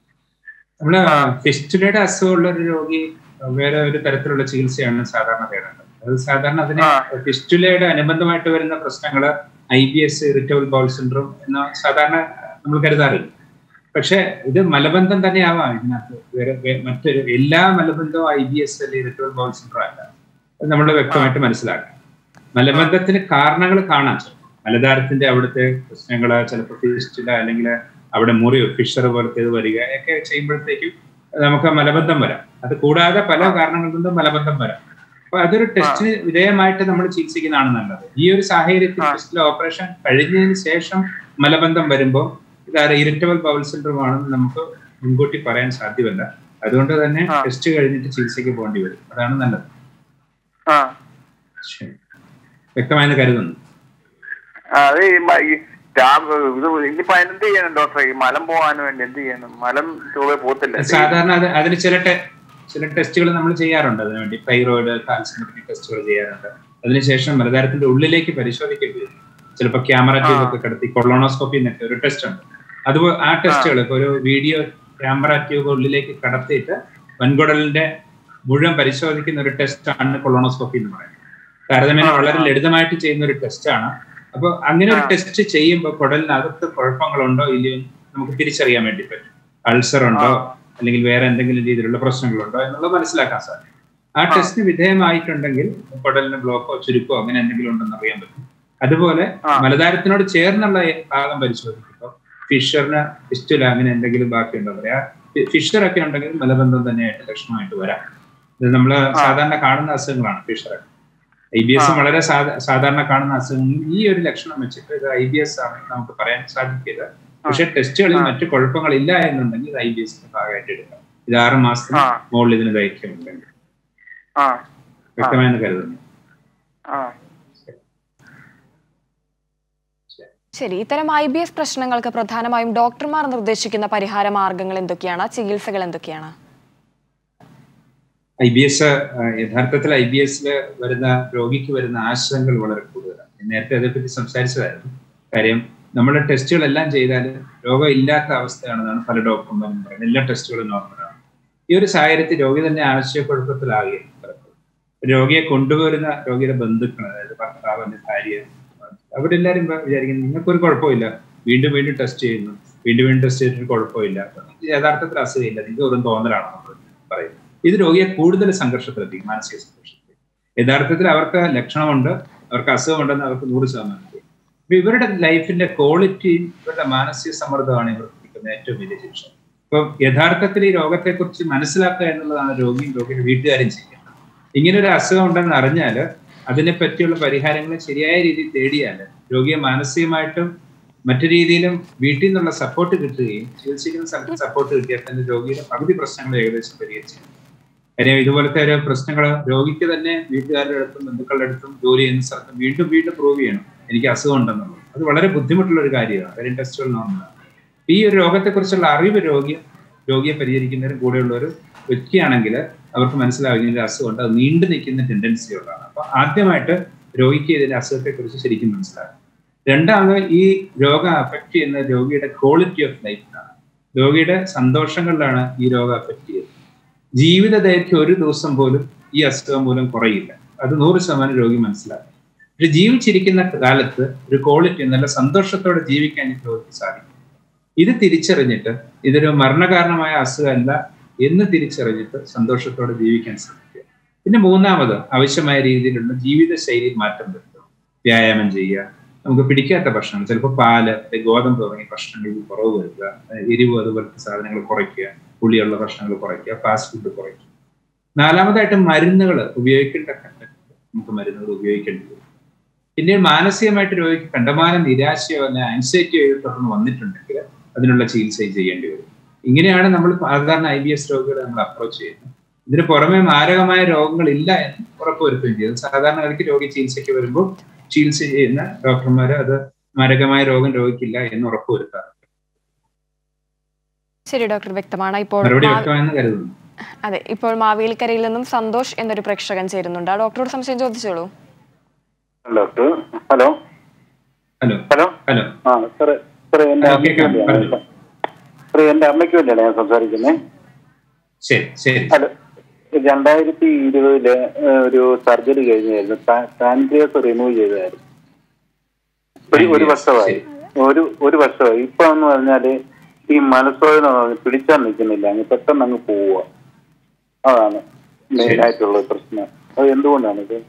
നമ്മള് ഫിസ്റ്റുലയുടെ അസുഖമുള്ള ഒരു രോഗി വേറെ ഒരു തരത്തിലുള്ള ചികിത്സയാണ് സാധാരണ തേടേണ്ടത് അത് സാധാരണ അതിന്
ആ.
ഫിസ്റ്റുലയുടെ അനുബന്ധമായിട്ട് വരുന്ന പ്രശ്നങ്ങൾ I B S irritable bowel syndrome എന്ന സാധാരണ നമ്മൾ കരുതാറില്ല പക്ഷെ ഇത് മലബന്ധം തന്നെയാവാം ഇതിനകത്ത് വേറെ വേ- മറ്റൊരു എല്ലാ മലബന്ധവും ഐ ബി എസ് അല്ലെങ്കിൽ ഇറിറ്റബിൾ ബൗൾ സിൻഡ്രോം അല്ല അത് നമ്മൾ വ്യക്തമായിട്ട് മനസ്സിലാക്കണം മലബന്ധത്തിന് കാരണങ്ങൾ കാണാം ചിലപ്പോൾ മലദ്വാരത്തിന്റെ അവിടുത്തെ പ്രശ്നങ്ങൾ ചിലപ്പോൾ ഫിസ്റ്റുല അല്ലെങ്കിൽ അവിടെ മുറിയോ ഫിഷർ പോലത്തേത് വരിക ഒക്കെ ചെയ്യുമ്പോഴത്തേക്കും നമുക്ക് മലബന്ധം വരാം അത് കൂടാതെ പല കാരണങ്ങൾ കൊണ്ടും മലബന്ധം വരാം അപ്പൊ അതൊരു ടെസ്റ്റിന് വിധേയമായിട്ട് നമ്മൾ ചികിത്സിക്കുന്നതാണ് നല്ലത് ഈ ഒരു സാഹചര്യത്തിൽ ടെസ്റ്റിൽ ഓപ്പറേഷൻ കഴിഞ്ഞതിന് ശേഷം മലബന്ധം വരുമ്പോൾ ഇത് ഇറിറ്റബിൾ ബൗൾ സിൻഡ്രോം ആണെന്ന് നമുക്ക് മുൻകൂട്ടി പറയാൻ സാധ്യമല്ല അതുകൊണ്ട് തന്നെ
ആ.
ടെസ്റ്റ് കഴിഞ്ഞിട്ട് ചികിത്സയ്ക്ക് പോകേണ്ടി വരും അതാണ് നല്ലത്
ആ
ശരി. വ്യക്തമായെന്ന് കരുതുന്നു
ആ, അത് ഈ മ- ഈ രാ- ഇത് ഇനിയിപ്പോ എന്ത് ചെയ്യണം ഡോക്ടറെ ഈ മലം പോകാൻ വേണ്ടി എന്ത് ചെയ്യണം മലം ചൊവ്വേ പോത്തില്ല
സാധാരണ അത് അതിന് ചില ടെ- ചില ടെസ്റ്റുകൾ നമ്മൾ ചെയ്യാറുണ്ട് അതിനുവേണ്ടി തൈറോയിഡ് കാൽസ്യം ടെസ്റ്റുകൾ ചെയ്യാറുണ്ട് അതിനുശേഷം മലതാരത്തിന്റെ ഉള്ളിലേക്ക് പരിശോധിക്കേണ്ടി വരും ചിലപ്പോൾ ക്യാമറ ട്യൂബ് ഒക്കെ കടത്തി കൊളോണോസ്കോപ്പി എന്നൊക്കെ ഒരു ടെസ്റ്റ് ഉണ്ട് അതുപോലെ ആ ടെസ്റ്റുകൾ ഇപ്പൊ ഒരു വീഡിയോ ക്യാമറ ട്യൂബ് ഉള്ളിലേക്ക് കടത്തിയിട്ട് വൻകുടലിന്റെ മുഴുവൻ പരിശോധിക്കുന്ന ഒരു ടെസ്റ്റാണ് കൊളോണോസ്കോപ്പി എന്ന് പറയുന്നത് താരതമ്യേന വളരെ ലളിതമായിട്ട് ചെയ്യുന്ന ഒരു ടെസ്റ്റാണ് അപ്പൊ അങ്ങനെ ഒരു ടെസ്റ്റ് ചെയ്യുമ്പോൾ കുടലിനകത്ത് കുഴപ്പങ്ങളുണ്ടോ ഇല്ലയോ എന്ന് നമുക്ക് തിരിച്ചറിയാൻ വേണ്ടി പറ്റും അൾസർ ഉണ്ടോ അല്ലെങ്കിൽ വേറെ എന്തെങ്കിലും രീതിയിലുള്ള പ്രശ്നങ്ങളുണ്ടോ എന്നുള്ളത് മനസ്സിലാക്കാൻ സാധിക്കും ആ ടെസ്റ്റിന് വിധേയമായിട്ടുണ്ടെങ്കിൽ കുടലിന് ബ്ലോക്കോ ചുരുക്കോ അങ്ങനെ എന്തെങ്കിലും ഉണ്ടെന്ന് അറിയാൻ പറ്റും അതുപോലെ മലതാരത്തിനോട് ചേർന്നുള്ള ഭാഗം പരിശോധിക്കുമ്പോൾ ഫിഷറിന് ഫിസ്റ്റുല അങ്ങനെ എന്തെങ്കിലും ബാക്കിയുണ്ടോ പറയാ ഫിഷർ ഒക്കെ ഉണ്ടെങ്കിൽ മലബന്ധം തന്നെയായിട്ട് ലക്ഷണമായിട്ട് വരാം ഇത് നമ്മൾ സാധാരണ കാണുന്ന അസുഖങ്ങളാണ് ഫിഷറൊക്കെ ഐ ബി എസ് വളരെ സാധാ- സാധാരണ കാണുന്ന അസുഖങ്ങൾ ഈ ഒരു ലക്ഷണം വെച്ചിട്ട് ഇത് ഐ ബി എസ് ആണെന്ന് നമുക്ക് പറയാൻ സാധിക്കില്ല പക്ഷെ ടെസ്റ്റുകളിൽ മറ്റു കുഴപ്പങ്ങളില്ല എന്നുണ്ടെങ്കിൽ ഇത് ഐ ബി എസിന്റെ ഭാഗമായിട്ട് എടുക്കാം ഇത് ആറ് മാസത്തിന്
ആ.
മുകളിൽ ഇതിന് ദൈർഘ്യമുണ്ടെങ്കിൽ
ആ
വ്യക്തമായെന്ന് കരുതുന്നു
ആ
ശരി ഇത്തരം ഐ ബി എസ് പ്രശ്നങ്ങൾക്ക് പ്രധാനമായും ഡോക്ടർമാർ നിർദ്ദേശിക്കുന്ന പരിഹാര മാർഗങ്ങൾ എന്തൊക്കെയാണ് ചികിത്സകൾ എന്തൊക്കെയാണ്
ഐ ബി എസ് യഥാർത്ഥത്തിൽ ഐ ബി എസിൽ വരുന്ന രോഗിക്ക് വരുന്ന ആശങ്കകൾ വളരെ കൂടുതലാണ് ഞാൻ നേരത്തെ അതേപ്പറ്റി സംസാരിച്ചതായിരുന്നു കാര്യം നമ്മുടെ ടെസ്റ്റുകളെല്ലാം ചെയ്താൽ രോഗം ഇല്ലാത്ത അവസ്ഥയാണെന്നാണ് പല ഡോക്ടർമാരും പറയുന്നത് എല്ലാ ടെസ്റ്റുകളും നോർമലാണ് ഈ ഒരു സാഹചര്യത്തിൽ രോഗി തന്നെ ആശയക്കുഴപ്പത്തിലാകുകയാണ് പലപ്പോഴും രോഗിയെ കൊണ്ടുവരുന്ന രോഗിയുടെ ബന്ധുക്കൾ അതായത് ഭർത്താവ് അല്ലെങ്കിൽ ഭാര്യ അവരെല്ലാവരും വിചാരിക്കുന്നത് നിങ്ങൾക്കൊരു കുഴപ്പമില്ല വീണ്ടും വീണ്ടും ടെസ്റ്റ് ചെയ്യുന്നു വീണ്ടും വീണ്ടും ടെസ്റ്റ് ചെയ്തിട്ട് കുഴപ്പമില്ല അപ്പൊ യഥാർത്ഥത്തിൽ അസുഖമില്ല നിങ്ങൾക്ക് വെറും തോന്നലാണ് നമ്മൾ പറയുന്നത് ഇത് രോഗിയെ കൂടുതൽ സംഘർഷത്തിലെത്തിക്കും മാനസിക സംഘർഷത്തിൽ യഥാർത്ഥത്തിൽ അവർക്ക് ലക്ഷണമുണ്ട് അവർക്ക് അസുഖമുണ്ടെന്ന് അവർക്ക് നൂറ് ശതമാനം അറിയാം. അപ്പൊ ഇവരുടെ ലൈഫിന്റെ ക്വാളിറ്റിയും ഇവരുടെ മാനസിക സമ്മർദ്ദമാണ് ഇവർക്ക് കിട്ടുന്ന ഏറ്റവും വലിയ ശിക്ഷ ഇപ്പം യഥാർത്ഥത്തിൽ ഈ രോഗത്തെക്കുറിച്ച് മനസ്സിലാക്കുക എന്നുള്ളതാണ് രോഗിയും രോഗിയുടെ വീട്ടുകാരും ചെയ്യുന്നത് ഇങ്ങനെ ഒരു അസുഖം ഉണ്ടെന്ന് അറിഞ്ഞാൽ അതിനെ പറ്റിയുള്ള പരിഹാരങ്ങൾ ശരിയായ രീതിയിൽ തേടിയാൽ രോഗിയെ മാനസികമായിട്ടും മറ്റു രീതിയിലും വീട്ടിൽ നിന്നുള്ള സപ്പോർട്ട് കിട്ടുകയും ചികിത്സിക്കുന്ന സ്ഥലത്ത് സപ്പോർട്ട് കിട്ടിയാൽ തന്നെ രോഗിയുടെ പകുതി പ്രശ്നങ്ങൾ ഏകദേശം പരിഹരിച്ചു കാര്യം ഇതുപോലത്തെ ഒരു പ്രശ്നങ്ങൾ രോഗിക്ക് തന്നെ വീട്ടുകാരുടെ അടുത്തും ബന്ധുക്കളുടെ അടുത്തും ജോലി ചെയ്യുന്ന സ്ഥലത്തും വീണ്ടും വീണ്ടും പ്രൂവ് ചെയ്യണം എനിക്ക് അസുഖം ഉണ്ടെന്നുള്ളത് അത് വളരെ ബുദ്ധിമുട്ടുള്ള ഒരു കാര്യമാണ് കാര്യം ടെസ്റ്റുകൾ നോക്കുന്നതാണ് ഈ ഒരു രോഗത്തെക്കുറിച്ചുള്ള അറിവ് രോഗി രോഗിയെ പരിഹരിക്കുന്നതിന് കൂടെയുള്ള ഒരു വ്യക്തിയാണെങ്കിൽ അവർക്ക് മനസ്സിലാവും ഇങ്ങനെ ഒരു അസുഖമുണ്ട് അത് നീണ്ടു നിൽക്കുന്ന ടെൻഡൻസി ഉള്ളതാണ് അപ്പൊ ആദ്യമായിട്ട് രോഗിക്ക് ഇതിന്റെ അസുഖത്തെക്കുറിച്ച് ശരിക്കും മനസ്സിലാകും രണ്ടാമത് ഈ രോഗം അഫക്ട് ചെയ്യുന്ന രോഗിയുടെ ക്വാളിറ്റി ഓഫ് ലൈഫിലാണ് രോഗിയുടെ സന്തോഷങ്ങളിലാണ് ഈ രോഗം അഫക്ട് ചെയ്യുന്നത് ജീവിത ദൈർഘ്യം ഒരു ദിവസം പോലും ഈ അസുഖം മൂലം കുറയില്ല അത് നൂറ് ശതമാനം രോഗി മനസ്സിലാക്കും പക്ഷെ ജീവിച്ചിരിക്കുന്ന കാലത്ത് ഒരു ക്വാളിറ്റി നല്ല സന്തോഷത്തോടെ ജീവിക്കാൻ ഈ രോഗിക്ക് സാധിക്കും ഇത് തിരിച്ചറിഞ്ഞിട്ട് ഇതൊരു മരണകാരണമായ അസുഖമല്ല എന്ന് തിരിച്ചറിഞ്ഞിട്ട് സന്തോഷത്തോടെ ജീവിക്കാൻ ശ്രമിക്കുക പിന്നെ മൂന്നാമത് ആവശ്യമായ രീതിയിലുള്ള ജീവിതശൈലിയിൽ മാറ്റം വരുത്തുക വ്യായാമം ചെയ്യുക നമുക്ക് പിടിക്കാത്ത ഭക്ഷണം ചിലപ്പോൾ പാല് അല്ലെങ്കിൽ ഗോതമ്പ് തുടങ്ങിയ ഭക്ഷണങ്ങളിൽ കുറവ് വരുത്തുക എരിവ് അതുപോലത്തെ സാധനങ്ങൾ കുറയ്ക്കുക പുളിയുള്ള ഭക്ഷണങ്ങൾ കുറയ്ക്കുക ഫാസ്റ്റ് ഫുഡ് കുറയ്ക്കുക നാലാമതായിട്ട് മരുന്നുകൾ ഉപയോഗിക്കേണ്ട ഘട്ടത്തിൽ നമുക്ക് മരുന്നുകൾ ഉപയോഗിക്കേണ്ടി വരും പിന്നീട് മാനസികമായിട്ട് രോഗിക്ക് കണ്ടമാനം നിരാശയോ അല്ലെ ആൻസൈറ്റിയോ തുടർന്ന് വന്നിട്ടുണ്ടെങ്കിൽ അതിനുള്ള ചികിത്സ ചെയ്യേണ്ടി വരും ഇങ്ങനെയാണ് നമ്മൾ സാധാരണ ഐ ബി എസ് രോഗികളെ നമ്മൾ അപ്രോച്ച് ചെയ്യുന്നത് ഇതിന് പുറമെ മാരകമായ രോഗങ്ങളില്ല എന്ന് ഉറപ്പുവരുത്തുകയും ചെയ്തു സാധാരണഗതിക്ക് രോഗി ചികിത്സയ്ക്ക് വരുമ്പോൾ ചികിത്സ ചെയ്യുന്ന ഡോക്ടർമാർ അത് മാരകമായ രോഗം രോഗിക്കില്ല എന്ന് ഉറപ്പുവരുത്താറ്
ശരി ഡോക്ടർ വ്യക്തമാണ് ഇപ്പോൾ
മറുപടി
മാ-
വ്യക്തമായെന്ന് കരുതുന്നു
അതെ ഇപ്പോൾ മാവേലിക്കരയിൽ നിന്നും സന്തോഷ് എന്നൊരു പ്രേക്ഷകൻ ചേരുന്നുണ്ട് ആ ഡോക്ടറോട് സംശയം ചോദിച്ചോളൂ
doctor hello
hello
hello
hello
ആ സാറേ സാറേ എന്റെ
ആ,
അമ്മയ്ക്ക്
കേൾക്കാം.
വേണ്ടിയാണ്
പറഞ്ഞോ.
സാറേ എന്റെ അമ്മയ്ക്ക് വേണ്ടിയാണ് ഞാൻ സംസാരിക്കുന്നത്
ശരി ശരി
ഹലോ രണ്ടായിരത്തി ഇരുപതില് ഒരു സർജറി കഴിഞ്ഞായിരുന്നു പാൻക്രിയാസ് റിമൂവ് ചെയ്തതായിരുന്നു ഒരു ഒരു
Pancreas,
വർഷമായി
ശരി.
ഒരു ഒരു വർഷമായി ഇപ്പൊ എന്ന് പറഞ്ഞാല് ഈ മനസ്സോധന പിടിച്ചാൽ നിൽക്കുന്നില്ല അങ്ങ് പെട്ടെന്ന് അങ്ങ് പോവുക അതാണ് മെയിൻ
ശരി.
ആയിട്ടുള്ള പ്രശ്നം അത് എന്തുകൊണ്ടാണ് ഇത്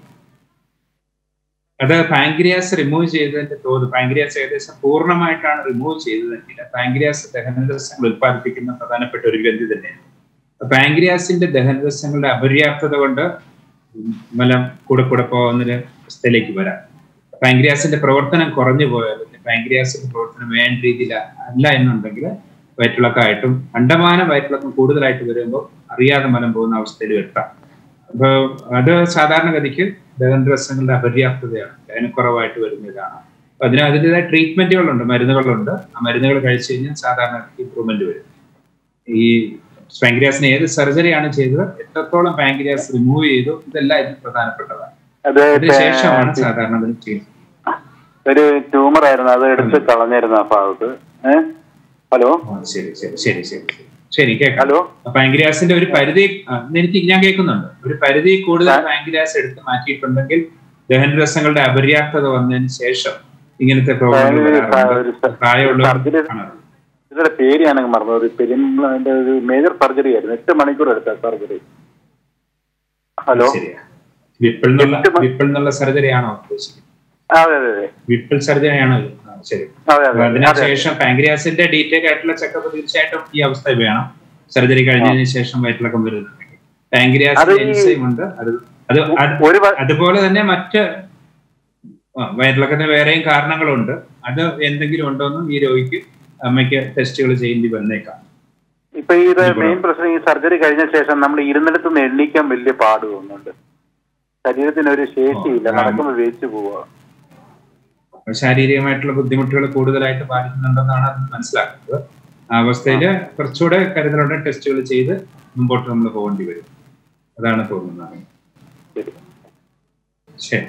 അത് പാങ്ക്രിയാസ് റിമൂവ് ചെയ്തതിന്റെ തോത് പാങ്ക്രിയാസ് ഏകദേശം പൂർണ്ണമായിട്ടാണ് റിമൂവ് ചെയ്തതെങ്കിൽ പാങ്ക്രിയാസ് ദഹനരസങ്ങൾ ഉത്പാദിപ്പിക്കുന്ന പ്രധാനപ്പെട്ട ഒരു ഗ്രന്ഥി തന്നെയാണ് പാങ്ക്രിയാസിന്റെ ദഹനരസങ്ങളുടെ അപര്യാപ്തത കൊണ്ട് മലം കൂടെ കൂടെ പോകുന്ന അവസ്ഥയിലേക്ക് വരാം പാങ്ക്രിയാസിന്റെ പ്രവർത്തനം കുറഞ്ഞു പോയാൽ പാങ്ക്രിയാസിന്റെ പ്രവർത്തനം വേണ്ട രീതിയിൽ അല്ല എന്നുണ്ടെങ്കിൽ വയറ്റിളക്കമായിട്ടും അണ്ടമാനം വയറ്റിളക്കം കൂടുതലായിട്ട് വരുമ്പോൾ അറിയാതെ മലം പോകുന്ന അവസ്ഥയിൽ എത്താം അപ്പൊ അത് സാധാരണഗതിക്ക് ദഹനരസങ്ങളുടെ അപര്യാപ്തതയാണ് ദഹനക്കുറവായിട്ട് വരുന്നതാണ് അപ്പൊ അതിന് അതിൻ്റെതായ ട്രീറ്റ്മെന്റുകളുണ്ട് മരുന്നുകളുണ്ട് ആ മരുന്നുകൾ കഴിച്ചു കഴിഞ്ഞാൽ സാധാരണ ഇമ്പ്രൂവ്മെന്റ് വരും ഈ പാങ്ക്രിയാസിന് ഏത് സർജറിയാണ് ചെയ്തത് എത്രത്തോളം പാങ്ക്രിയാസ് റിമൂവ് ചെയ്തു ഇതെല്ലാം ഇതിന് പ്രധാനപ്പെട്ടതാണ്
അത്
അതിനുശേഷമാണ് സാധാരണ അതിന് ചെയ്യുന്നത്
ഒരു ട്യൂമർ ആയിരുന്നു അത് എടുത്ത് കളഞ്ഞിരുന്നു ആ ഭാഗത്ത് ഏഹ് ഹലോ
ആ, ശരി ശരി ശരി ശരി ശരി കേൾക്കാം
ഹലോ
പാങ്ക്രിയാസിന്റെ ഒരു പരിധി ആ, എനിക്ക് ഞാൻ കേൾക്കുന്നുണ്ട് ഒരു പരിധി കൂടുതൽ പാങ്ക്രിയാസ് എടുത്ത് മാറ്റിയിട്ടുണ്ടെങ്കിൽ ദഹനരസങ്ങളുടെ അപര്യാപ്തത വന്നതിന് ശേഷം ഇങ്ങനത്തെ പ്രോബ്ലങ്ങൾ
ഒരു
വരാറുണ്ട്
സർജറി
പ്രായമുള്ളവർ
ഇതിന്റെ പേര് ഞാനങ്ങ് മറന്നു ഒരു പെരിന്റെ ഒരു മേജർ സർജറി ആയിരുന്നു എട്ട് മണിക്കൂർ എടുത്ത സർജറി ഹലോ
ശരിയാ വിപ്പിൾ എന്നുള്ള
എട്ട് മ-
വിപ്പിൾ എന്നുള്ള സർജറി ആണോ ഉദ്ദേശിക്കുന്നത്
അതെ അതെ അതെ
വിപ്പിൾ സർജറി ആണോ ഇത്? ആ, ശരി
അതെ
അപ്പൊ
അതെ അതെ
അതിനുശേഷം പാങ്ക്രിയാസിന്റെ ഡീറ്റെയിൽ ആയിട്ടുള്ള ചെക്കപ്പ് തീർച്ചയായിട്ടും ഈ അവസ്ഥ വേണം സർജറി കഴിഞ്ഞതിന് ശേഷം വയറ്റിളക്കം വരുന്നുണ്ടെങ്കിൽ പാങ്ക്രിയാസിന്റെ
അത് ഈ-
എൻസൈം ഉണ്ട് അത് അത് അത്
ഒരു വ-
അതുപോലെ തന്നെ മറ്റ് ആ, വയറ്റിളക്കത്തിന് വേറെയും കാരണങ്ങളുണ്ട് അത് എന്തെങ്കിലും ഉണ്ടോന്നും ഈ രോഗിക്ക് അമ്മയ്ക്ക് ടെസ്റ്റുകൾ ചെയ്യേണ്ടി വന്നേക്കാം
ഇപ്പൊ ഈ മെയിൻ പ്രശ്നം ഈ സർജറി കഴിഞ്ഞ ശേഷം നമ്മൾ ഇരുന്നിടത്ത് നിന്ന് എണ്ണിക്കാൻ വലിയ പാട് തോന്നുന്നുണ്ട് ശരീരത്തിന് ഒരു ശേഷിയില്ല
ഓ, ആ.
നടക്കുമ്പോൾ വേച്ചു പോവുക
അപ്പൊ ശാരീരികമായിട്ടുള്ള ബുദ്ധിമുട്ടുകൾ കൂടുതലായിട്ട് ബാധിക്കുന്നുണ്ടെന്നാണ് അത് മനസ്സിലാക്കുന്നത് ആ അവസ്ഥയിൽ കുറച്ചുകൂടെ കരുതലോടെ ടെസ്റ്റുകൾ ചെയ്ത് മുമ്പോട്ട് നമ്മൾ പോകേണ്ടി വരും അതാണ് തോന്നുന്നത്
ശരി
ശരി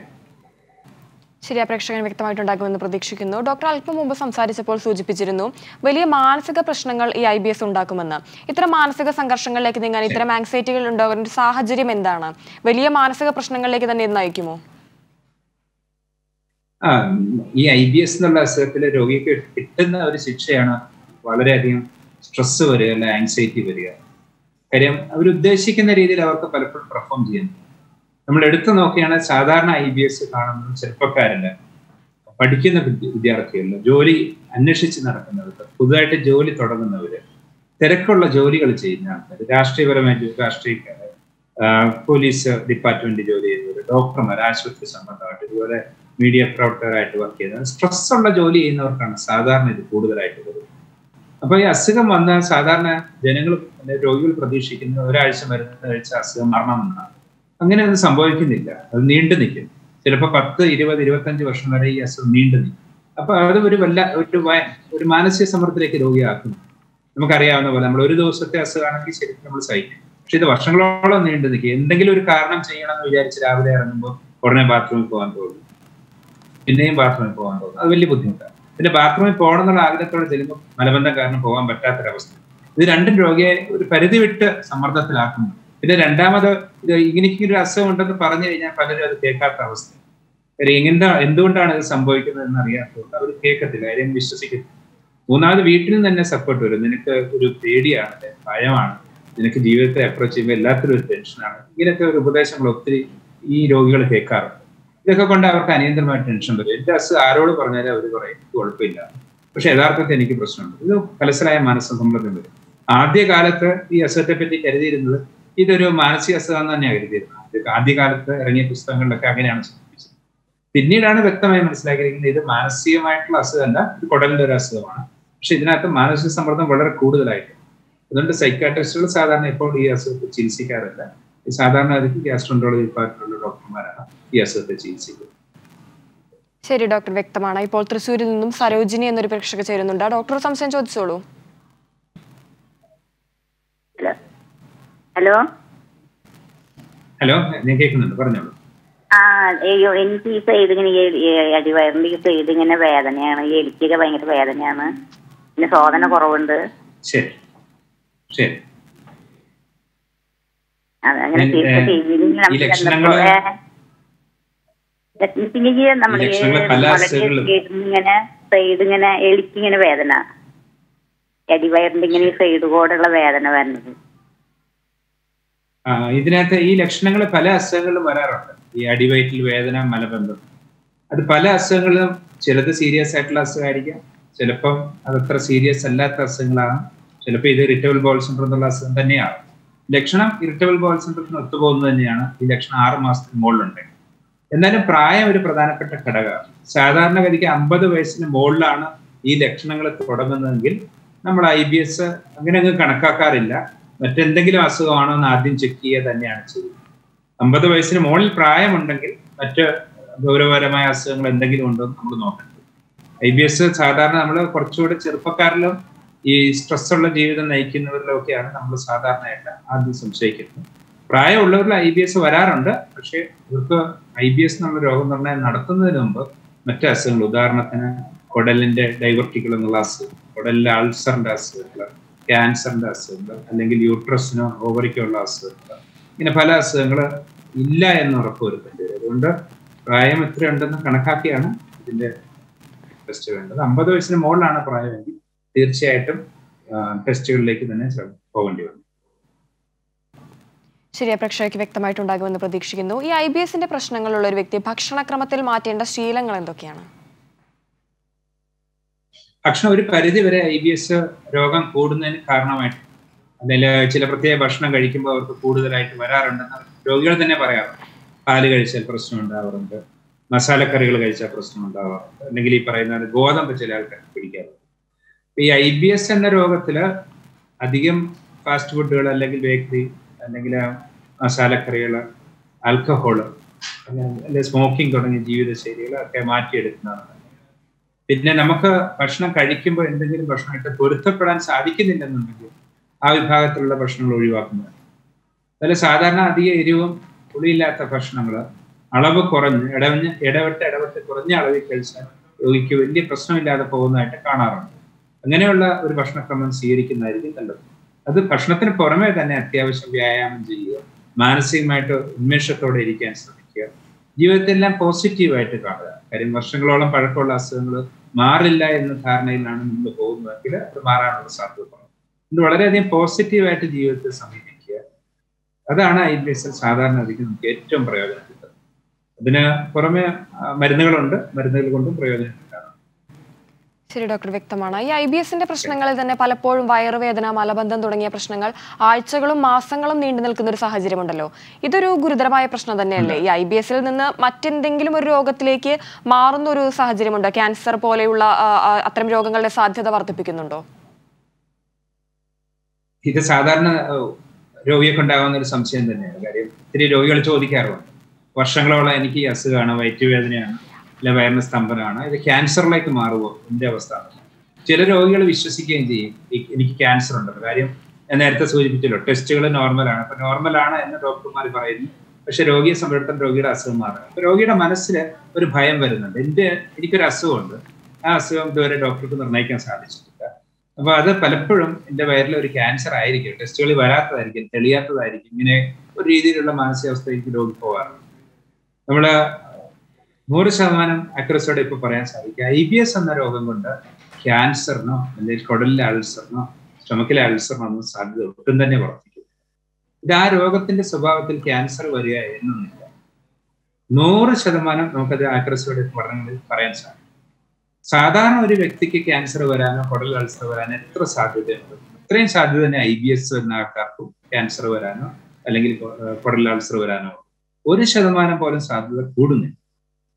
ശരി ആ പ്രേക്ഷകൻ വ്യക്തമായിട്ടുണ്ടാകുമെന്ന് പ്രതീക്ഷിക്കുന്നു ഡോക്ടർ അല്പം മുമ്പ് സംസാരിച്ചപ്പോൾ സൂചിപ്പിച്ചിരുന്നു വലിയ മാനസിക പ്രശ്നങ്ങൾ ഈ ഐ ബി എസ് ഉണ്ടാക്കുമെന്ന് ഇത്തരം മാനസിക സംഘർഷങ്ങളിലേക്ക് നീങ്ങാൻ ഇത്തരം ആങ്സൈറ്റികൾ ഉണ്ടാകുന്ന ഒരു സാഹചര്യം എന്താണ് വലിയ മാനസിക പ്രശ്നങ്ങളിലേക്ക് തന്നെ ഇത് നയിക്കുമോ
ആ ഈ ഐ ബി എസ് എന്നുള്ള അസുഖത്തിൽ രോഗിക്ക് കിട്ടുന്ന ഒരു ശിക്ഷയാണ് വളരെയധികം സ്ട്രെസ് വരിക അല്ലെ ആങ്സൈറ്റി വരിക കാര്യം അവർ ഉദ്ദേശിക്കുന്ന രീതിയിൽ അവർക്ക് പലപ്പോഴും പെർഫോം ചെയ്യുന്നു നമ്മൾ എടുത്തു നോക്കിയാണ് സാധാരണ ഐ ബി എസ് കാണുന്നത് ചെറുപ്പക്കാരല്ല പഠിക്കുന്ന വിദ്യ- വിദ്യാർത്ഥികളിൽ ജോലി അന്വേഷിച്ച് നടക്കുന്നവർക്ക് പുതുതായിട്ട് ജോലി തുടങ്ങുന്നവര് തിരക്കുള്ള ജോലികൾ ചെയ്യുന്ന ആൾക്കാർ രാഷ്ട്രീയപരമായിട്ട് രാഷ്ട്രീയക്കാര് ആ, പോലീസ് ഡിപ്പാർട്ട്മെന്റ് ജോലി ചെയ്യുന്നവർ ഡോക്ടർമാർ ആശുപത്രി സംബന്ധമായിട്ട് ഇതുപോലെ മീഡിയ പ്രവർത്തകരായിട്ട് വർക്ക് ചെയ്യുന്നത് സ്ട്രെസ് ഉള്ള ജോലി ചെയ്യുന്നവർക്കാണ് സാധാരണ ഇത് കൂടുതലായിട്ട് വരുന്നത് അപ്പൊ ഈ അസുഖം വന്ന സാധാരണ ജനങ്ങൾ അല്ലെ രോഗികൾ പ്രതീക്ഷിക്കുന്നത് ഒരാഴ്ച മരുന്ന് കഴിച്ച അസുഖം മരണമെന്നാണ് അങ്ങനെ ഒന്നും സംഭവിക്കുന്നില്ല അത് നീണ്ടു നിൽക്കും ചിലപ്പോൾ പത്ത് ഇരുപത് ഇരുപത്തഞ്ച് വർഷം വരെ ഈ അസുഖം നീണ്ടു നിൽക്കും അപ്പൊ അത് ഒരു വല്ല ഒരു വയ- ഒരു മാനസിക സമ്മർദ്ദത്തിലേക്ക് രോഗിയാക്കുന്നു നമുക്കറിയാവുന്ന പോലെ നമ്മൾ ഒരു ദിവസത്തെ അസുഖമാണെങ്കിൽ ശരിക്കും നമ്മൾ സഹിക്കും പക്ഷെ ഇത് വർഷങ്ങളോളം നീണ്ടു നിൽക്കും എന്തെങ്കിലും ഒരു കാരണം ചെയ്യണം എന്ന് വിചാരിച്ച് രാവിലെ ഇറങ്ങുമ്പോൾ ഉടനെ ബാത്റൂമിൽ പോകാൻ തോന്നും പിന്നെയും ബാത്റൂമിൽ പോകാൻ തോന്നും അത് വലിയ ബുദ്ധിമുട്ടാണ് പിന്നെ ബാത്റൂമിൽ പോകണം എന്നുള്ള ആഗ്രഹത്തോടെ ചെല്ലുമ്പോൾ മലബന്ധം കാരണം പോകാൻ പറ്റാത്തൊരവസ്ഥ ഇത് രണ്ടും രോഗിയെ ഒരു പരിധി വിട്ട് സമ്മർദ്ദത്തിലാക്കുന്നു പിന്നെ രണ്ടാമത് ഇത് ഇങ്ങനെയൊക്കെ ഒരു അസുഖം ഉണ്ടെന്ന് പറഞ്ഞു കഴിഞ്ഞാൽ പലരും അത് കേൾക്കാത്ത അവസ്ഥ കാര്യം എങ്ങനെന്താ എന്തുകൊണ്ടാണ് ഇത് സംഭവിക്കുന്നത് എന്ന് അറിയാത്തതുകൊണ്ട് അവർ കേൾക്കത്തില്ല ആരെയും വിശ്വസിക്കത്തില്ല മൂന്നാമത് വീട്ടിൽ നിന്ന് തന്നെ സപ്പോർട്ട് വരും നിനക്ക് ഒരു പേടിയാണ് അല്ലെ ഭയമാണ് നിനക്ക് ജീവിതത്തെ അപ്രോച്ച് ചെയ്യുമ്പോൾ എല്ലാത്തിലും ഒരു ടെൻഷനാണ് ഇങ്ങനെയൊക്കെ ഒരു ഉപദേശങ്ങൾ ഒത്തിരി ഈ രോഗികൾ കേൾക്കാറുണ്ട് ഇതൊക്കെ കൊണ്ട് അവർക്ക് അനിയന്ത്രിതമായ ടെൻഷൻ വരും എന്റെ അസുഖം ആരോട് പറഞ്ഞാലും അവർ പറയും "എനിക്ക് കുഴപ്പമില്ല പക്ഷെ യഥാർത്ഥത്തിൽ എനിക്ക് പ്രശ്നമുണ്ട് ഇത് കലസലായ മാനസിക സമ്മർദ്ദം വരും ആദ്യകാലത്ത് ഈ അസുഖത്തെ പറ്റി കരുതിയിരുന്നത് ഇതൊരു മാനസിക അസുഖം തന്നെയാണ് കരുതിയിരുന്നത് ഇത് ആദ്യകാലത്ത് ഇറങ്ങിയ പുസ്തകങ്ങളിലൊക്കെ അങ്ങനെയാണ് സൂചിപ്പിച്ചത് പിന്നീടാണ് വ്യക്തമായി മനസ്സിലാക്കിയിരിക്കുന്നത് ഇത് മാനസികമായിട്ടുള്ള അസുഖമല്ല ഇത് കുടലിന്റെ ഒരു അസുഖമാണ് പക്ഷെ ഇതിനകത്ത് മാനസിക സമ്മർദ്ദം വളരെ കൂടുതലായിട്ട് അതുകൊണ്ട് സൈക്കാട്രിസ്റ്റുകൾ സാധാരണ ഇപ്പോൾ ഈ അസുഖത്തെ ചികിത്സിക്കാറില്ല ഈ സാധാരണ അതിക്ക് ഗ്യാസ്ട്രോൻട്രോളജി വിഭാഗത്തിലുള്ള ഡോക്ടർമാരാണ് ഈ അസുഖത്തെ ചികിത്സിക്കുന്നത്
ശരി ഡോക്ടർ വ്യക്തമാണ് ഇപ്പോൾ തൃശ്ശൂരിൽ നിന്നും സരോജിനി എന്നൊരു പ്രേക്ഷക ചേരുന്നുണ്ട് ഡോക്ടർ സംശയം ചോദിച്ചോളൂ
ഹലോ ഹലോ
ഹലോ ഞാൻ കേൾക്കുന്നുണ്ട് പറഞ്ഞോളൂ
ആ അയ്യോ എനിക്ക് ഈ സൈഡ് ഇങ്ങനെ ഈ- ഈ അടിവയറിന്റെ ഈ സൈഡ് ഇങ്ങനെ വേദനയാണ് ഈ എലിക്കൊക്കെ ഭയങ്കര വേദനയാണ് പിന്നെ ശോധന കുറവുണ്ട്
ശരി ശരി
അത് അങ്ങനെ
ഈ, ഏ, ഈ ലക്ഷണങ്ങള്
നമ്മള്
ഈ ലക്ഷണങ്ങള് പല അസുഖങ്ങളും-
ഇങ്ങനെ സൈഡ് ഇങ്ങനെ എലിക്ക് ഇങ്ങനെ വേദന അടിവയറിന്റെ ഇങ്ങനെ ഈ സൈഡ് കൂടെയുള്ള വേദന വരുന്നത്
ആ, ഇതിനകത്ത് ഈ ലക്ഷണങ്ങൾ പല അസുഖങ്ങളിലും വരാറുണ്ട് ഈ അടിവയറ്റിൽ വേദന മലബന്ധം അത് പല അസുഖങ്ങളിലും ചിലത് സീരിയസ് ആയിട്ടുള്ള അസുഖമായിരിക്കാം ചിലപ്പം അതത്ര സീരിയസ് അല്ലാത്ത അസുഖങ്ങളാണ് ചിലപ്പോൾ ഇത് ഇറിറ്റബിൾ ബോൾ സിൻഡ്രോം എന്നുള്ള അസുഖം തന്നെയാണ് ലക്ഷണം ഇറിറ്റബിൾ ബോൾ സിൻഡ്രോത്തിന് ഒത്തുപോകുന്നത് തന്നെയാണ് ഈ ലക്ഷണം ആറ് മാസത്തിന് മുകളിലുണ്ട് എന്നാലും പ്രായം ഒരു പ്രധാനപ്പെട്ട ഘടകമാണ് സാധാരണഗതിക്ക് അമ്പത് വയസ്സിന് മുകളിലാണ് ഈ ലക്ഷണങ്ങൾ തുടങ്ങുന്നതെങ്കിൽ നമ്മൾ ഐ ബി എസ് അങ്ങനെ അങ്ങ് കണക്കാക്കാറില്ല മറ്റെന്തെങ്കിലും അസുഖമാണോ എന്ന് ആദ്യം ചെക്ക് ചെയ്യുക തന്നെയാണ് ചെയ്യുന്നത് അമ്പത് വയസ്സിന് മുകളിൽ പ്രായമുണ്ടെങ്കിൽ മറ്റ് ഗൗരവപരമായ അസുഖങ്ങൾ എന്തെങ്കിലും ഉണ്ടോ എന്ന് നമ്മൾ നോക്കണം ഐ ബി എസ് സാധാരണ നമ്മൾ കുറച്ചുകൂടെ ചെറുപ്പക്കാരിലും ഈ സ്ട്രെസ് ഉള്ള ജീവിതം നയിക്കുന്നവരിലും ഒക്കെയാണ് നമ്മൾ സാധാരണയായിട്ട് ആദ്യം സംശയിക്കുന്നത് പ്രായമുള്ളവരിൽ ഐ ബി എസ് വരാറുണ്ട് പക്ഷേ ഇവർക്ക് ഐ ബി എസ് എന്നുള്ള രോഗനിർണയം നടത്തുന്നതിന് മുമ്പ് മറ്റ് അസുഖങ്ങൾ ഉദാഹരണത്തിന് കുടലിന്റെ ഡൈവർട്ടിക്കൽ എന്നുള്ള അസുഖം കുടലിലെ അൾസറിന്റെ അസുഖങ്ങൾ ക്യാൻസറിന്റെ അസുഖങ്ങൾ അല്ലെങ്കിൽ യൂട്രസിനോ ഓവറിക്കോ ഉള്ള അസുഖങ്ങൾ ഇങ്ങനെ പല അസുഖങ്ങൾ ഇല്ല എന്ന് ഉറപ്പുവരുത്തേണ്ടി വരും അതുകൊണ്ട് പ്രായം എത്ര ഉണ്ടെന്ന് കണക്കാക്കിയാണ് ഇതിന്റെ ടെസ്റ്റ് വേണ്ടത് അമ്പത് വയസ്സിന് മുകളിലാണ് പ്രായമെങ്കിൽ തീർച്ചയായിട്ടും ടെസ്റ്റുകളിലേക്ക് തന്നെ ശ്രമ- പോകേണ്ടി വരും
ശരി പ്രേക്ഷകർക്ക് വ്യക്തമായിട്ടുണ്ടാകുമെന്ന് പ്രതീക്ഷിക്കുന്നു ഈ ഐ ബി എസിന്റെ പ്രശ്നങ്ങളുള്ള ഒരു വ്യക്തി ഭക്ഷണക്രമത്തിൽ മാറ്റേണ്ട ശീലങ്ങൾ എന്തൊക്കെയാണ്
ഭക്ഷണം ഒരു പരിധി വരെ ഐ ബി എസ് രോഗം കൂടുന്നതിന് കാരണമായിട്ട് അതിൽ ചില പ്രത്യേക ഭക്ഷണം കഴിക്കുമ്പോൾ അവർക്ക് കൂടുതലായിട്ട് വരാറുണ്ടെന്ന് രോഗികൾ തന്നെ പറയാറുണ്ട് പാല് കഴിച്ചാൽ പ്രശ്നം ഉണ്ടാവാറുണ്ട് മസാലക്കറികൾ കഴിച്ചാൽ പ്രശ്നം ഉണ്ടാവാറുണ്ട് അല്ലെങ്കിൽ ഈ പറയുന്ന പോലെ ഗോതമ്പ് ചില ആൾക്കാർ പിടിക്കാറുണ്ട് ഈ ഐ ബി എസ് എന്ന രോഗത്തില് അധികം ഫാസ്റ്റ് ഫുഡുകൾ അല്ലെങ്കിൽ ബേക്കറി അല്ലെങ്കിൽ മസാലക്കറികൾ ആൽക്കഹോള് അല്ലെങ്കിൽ സ്മോക്കിംഗ് തുടങ്ങിയ ജീവിതശൈലികൾ ഒക്കെ മാറ്റിയെടുക്കുന്നതാണ് പിന്നെ നമുക്ക് ഭക്ഷണം കഴിക്കുമ്പോൾ എന്തെങ്കിലും ഭക്ഷണമായിട്ട് പൊരുത്തപ്പെടാൻ സാധിക്കുന്നില്ലെന്നുണ്ടെങ്കിൽ ആ വിഭാഗത്തിലുള്ള ഭക്ഷണങ്ങൾ ഒഴിവാക്കുന്നത് അതിൽ സാധാരണ അധിക എരിവും പുളിയില്ലാത്ത ഭക്ഷണങ്ങൾ അളവ് കുറഞ്ഞ് ഇടവഞ്ഞ് ഇടവിട്ട് ഇടവിട്ട് കുറഞ്ഞ അളവിൽ കഴിച്ചാൽ രോഗിക്ക് വലിയ പ്രശ്നമില്ലാതെ പോകുന്നതായിട്ട് കാണാറുണ്ട് അങ്ങനെയുള്ള ഒരു ഭക്ഷണക്രമം സ്വീകരിക്കുന്നതായിരിക്കും നല്ലത് അത് ഭക്ഷണത്തിന് പുറമെ തന്നെ അത്യാവശ്യം വ്യായാമം ചെയ്യുക മാനസികമായിട്ട് ഉന്മേഷത്തോടെ ഇരിക്കാൻ ശ്രമിക്കുക ജീവിതത്തിലെല്ലാം പോസിറ്റീവായിട്ട് കാണുക കാര്യം വർഷങ്ങളോളം പഴക്കമുള്ള അസുഖങ്ങൾ മാറില്ല എന്ന ധാരണയിലാണ് നമ്മൾ പോകുന്നതെങ്കിൽ അത് മാറാനുള്ള സാധ്യത കുറവ് ഇത് വളരെയധികം പോസിറ്റീവായിട്ട് ജീവിതത്തെ സമീപിക്കുക അതാണ് ഐ ബി എസ് സാധാരണ ഗതിക്ക് നമുക്ക് ഏറ്റവും പ്രയോജനം കിട്ടുന്നത് അതിന് പുറമെ ആ, മരുന്നുകളുണ്ട് മരുന്നുകൾ കൊണ്ടും പ്രയോജനം കിട്ടാറുണ്ട്
ശരി ഡോക്ടർ വ്യക്തമാണ് ഈ ഐ ബി എസിന്റെ പ്രശ്നങ്ങളിൽ തന്നെ പലപ്പോഴും വയറുവേദന മലബന്ധം തുടങ്ങിയ പ്രശ്നങ്ങൾ ആഴ്ചകളും മാസങ്ങളും നീണ്ടു നിൽക്കുന്ന ഒരു സാഹചര്യമുണ്ടല്ലോ ഇതൊരു ഗുരുതരമായ പ്രശ്നം തന്നെയല്ലേ ഈ ഐ ബി എസിൽ നിന്ന് മറ്റെന്തെങ്കിലും ഒരു രോഗത്തിലേക്ക് മാറുന്ന ഒരു സാഹചര്യമുണ്ടോ ക്യാൻസർ പോലെയുള്ള ആ, ആ, അത്തരം രോഗങ്ങളുടെ സാധ്യത വർദ്ധിപ്പിക്കുന്നുണ്ടോ
ഇത് സാധാരണ ഏഹ്, രോഗിയെ കൊണ്ടാകുന്ന ഒരു സംശയം തന്നെയാണ് കാര്യം ഒത്തിരി രോഗികൾ ചോദിക്കാറുണ്ട് വർഷങ്ങളോളം എനിക്ക് ഈ അസുഖമാണ് വയറ്റുവേദനയാണ് അല്ലെ വയറിന് സ്തംഭനമാണ് ഇത് ക്യാൻസറിലേക്ക് മാറുമോ എന്റെ അവസ്ഥ ചില രോഗികൾ വിശ്വസിക്കുകയും ചെയ്യും ഈ- എനിക്ക് ക്യാൻസർ ഉണ്ടെന്ന് കാര്യം ഞാൻ നേരത്തെ സൂചിപ്പിച്ചല്ലോ ടെസ്റ്റുകൾ നോർമലാണ് അപ്പൊ നോർമലാണ് എന്ന് ഡോക്ടർമാർ പറയുന്നു പക്ഷെ രോഗിയെ സംബന്ധിച്ചിടത്തോളം രോഗിയുടെ അസുഖം മാറും അപ്പൊ രോഗിയുടെ മനസ്സിൽ ഒരു ഭയം വരുന്നുണ്ട് എന്റെ എനിക്കൊരു അസുഖമുണ്ട് ആ അസുഖം ഇതുവരെ ഡോക്ടർക്ക് നിർണ്ണയിക്കാൻ സാധിച്ചിട്ടില്ല അപ്പൊ അത് പലപ്പോഴും എന്റെ വയറിൽ ഒരു ക്യാൻസർ ആയിരിക്കും ടെസ്റ്റുകളിൽ വരാത്തതായിരിക്കും തെളിയാത്തതായിരിക്കും ഇങ്ങനെ ഒരു രീതിയിലുള്ള മാനസികാവസ്ഥയിലേക്ക് രോഗി പോകാറുണ്ട് നമ്മള് നൂറ് ശതമാനം അക്യുറസിയോടെ ഇപ്പൊ പറയാൻ സാധിക്കും ഐ ബി എസ് എന്ന രോഗം കൊണ്ട് ക്യാൻസറിനോ അല്ലെങ്കിൽ കുടലിലെ അൾസറിനോ സ്റ്റൊമക്കിലെ അൾസറിനോ ഒന്നും സാധ്യത ഒട്ടും തന്നെ വർദ്ധിക്കും ഇത് ആ രോഗത്തിന്റെ സ്വഭാവത്തിൽ ക്യാൻസർ വരിക എന്നൊന്നുമില്ല നൂറ് ശതമാനം നമുക്കത് ആക്യുറസിയോടെ പഠനങ്ങളിൽ പറയാൻ സാധിക്കും സാധാരണ ഒരു വ്യക്തിക്ക് ക്യാൻസർ വരാനോ കുടൽ അൾസർ വരാനോ എത്ര സാധ്യതയുണ്ട് ഇത്രയും സാധ്യത തന്നെ ഐ ബി എസ് വരുന്ന ആൾക്കാർക്കും ക്യാൻസർ വരാനോ അല്ലെങ്കിൽ കുടൽ അൾസർ വരാനോ ഒരു ശതമാനം പോലും സാധ്യത കൂടുന്നില്ല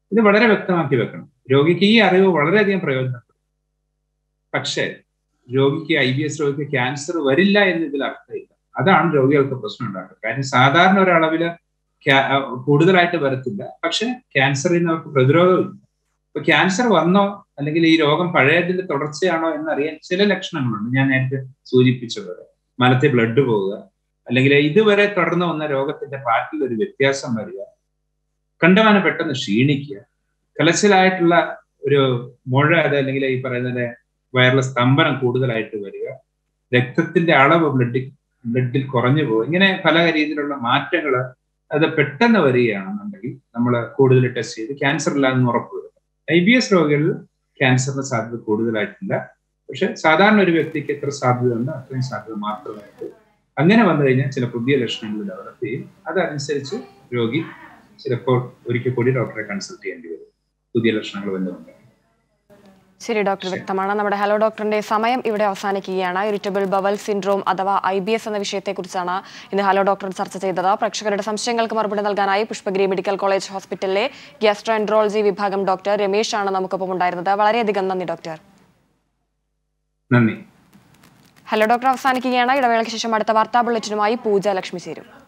ഇത് വളരെ വ്യക്തമാക്കി വെക്കണം രോഗിക്ക് ഈ അറിവ് വളരെയധികം പ്രയോജനപ്പെടും പക്ഷേ രോഗിക്ക് ഐ ബി എസ് രോഗിക്ക് ക്യാൻസർ വരില്ല എന്ന് ഇതിൽ അർത്ഥമില്ല അതാണ് രോഗികൾക്ക് പ്രശ്നം ഉണ്ടാക്കുക കാര്യം സാധാരണ ഒരളവില് ക്യാ- ആ, കൂടുതലായിട്ട് വരത്തില്ല പക്ഷെ ക്യാൻസറിൽ നിന്ന് അവർക്ക് പ്രതിരോധമില്ല ഇപ്പൊ ക്യാൻസർ വന്നോ അല്ലെങ്കിൽ ഈ രോഗം പഴയതിന്റെ തുടർച്ചയാണോ എന്നറിയാൻ ചില ലക്ഷണങ്ങളുണ്ട് ഞാൻ നേരത്തെ സൂചിപ്പിച്ചത് മലത്തിൽ ബ്ലഡ് പോവുക അല്ലെങ്കിൽ ഇതുവരെ തുടർന്ന് വന്ന രോഗത്തിന്റെ പാറ്റിൽ ഒരു വ്യത്യാസം വരിക കണ്ടമാനം പെട്ടെന്ന് ക്ഷീണിക്കുക കലച്ചിലായിട്ടുള്ള ഒരു മുഴ അത് അല്ലെങ്കിൽ ഈ പറയുന്നത് വയറിലെ സ്തംഭനം കൂടുതലായിട്ട് വരിക രക്തത്തിന്റെ അളവ് ബ്ലഡിൽ ബ്ലഡിൽ കുറഞ്ഞു പോകും ഇങ്ങനെ പല രീതിയിലുള്ള മാറ്റങ്ങൾ അത് പെട്ടെന്ന് വരികയാണെന്നുണ്ടെങ്കിൽ നമ്മൾ കൂടുതൽ ടെസ്റ്റ് ചെയ്ത് ക്യാൻസർ ഇല്ലാന്ന് ഉറപ്പ് വരുത്തും ഐ ബി എസ് രോഗികളിൽ ക്യാൻസറിന് സാധ്യത കൂടുതലായിട്ടില്ല പക്ഷെ സാധാരണ ഒരു വ്യക്തിക്ക് എത്ര സാധ്യത ഉണ്ട് അത്രയും സാധ്യത മാത്രമായിട്ട് അങ്ങനെ വന്നു കഴിഞ്ഞാൽ ചില പുതിയ ലക്ഷണങ്ങൾ ഡെവലപ്പ് ചെയ്യും അതനുസരിച്ച് രോഗി ചിലപ്പോൾ ഒരിക്കൽ കൂടി ഡോക്ടറെ കൺസൾട്ട് ചെയ്യേണ്ടി വരും പുതിയ ലക്ഷണങ്ങൾ വന്നുകൊണ്ട്
ശരി ഡോക്ടർ വ്യക്തമാണ് നമ്മുടെ ഹലോ ഡോക്ടറിന്റെ സമയം ഇവിടെ അവസാനിക്കുകയാണ് ഇറിറ്റബിൾ ബവൽ സിൻഡ്രോം അഥവാ ഐ ബി എസ് എന്ന വിഷയത്തെക്കുറിച്ചാണ് ഇന്ന് ഹലോ ഡോക്ടർ ചർച്ച ചെയ്തത് പ്രേക്ഷകരുടെ സംശയങ്ങൾക്ക് മറുപടി നൽകാനായി പുഷ്പഗിരി മെഡിക്കൽ കോളേജ് ഹോസ്പിറ്റലിലെ ഗ്യാസ്ട്രോഎൻട്രോളജി വിഭാഗം ഡോക്ടർ രമേശ് ആണ് നമുക്കൊപ്പം ഉണ്ടായിരുന്നത് വളരെയധികം നന്ദി ഡോക്ടർ
നന്ദി
ഹലോ ഡോക്ടർ അവസാനിക്കുകയാണ് ഇടവേളയ്ക്ക് ശേഷം അടുത്ത വാർത്താ ബുള്ളറ്റിനുമായി പൂജ ലക്ഷ്മി ചേരും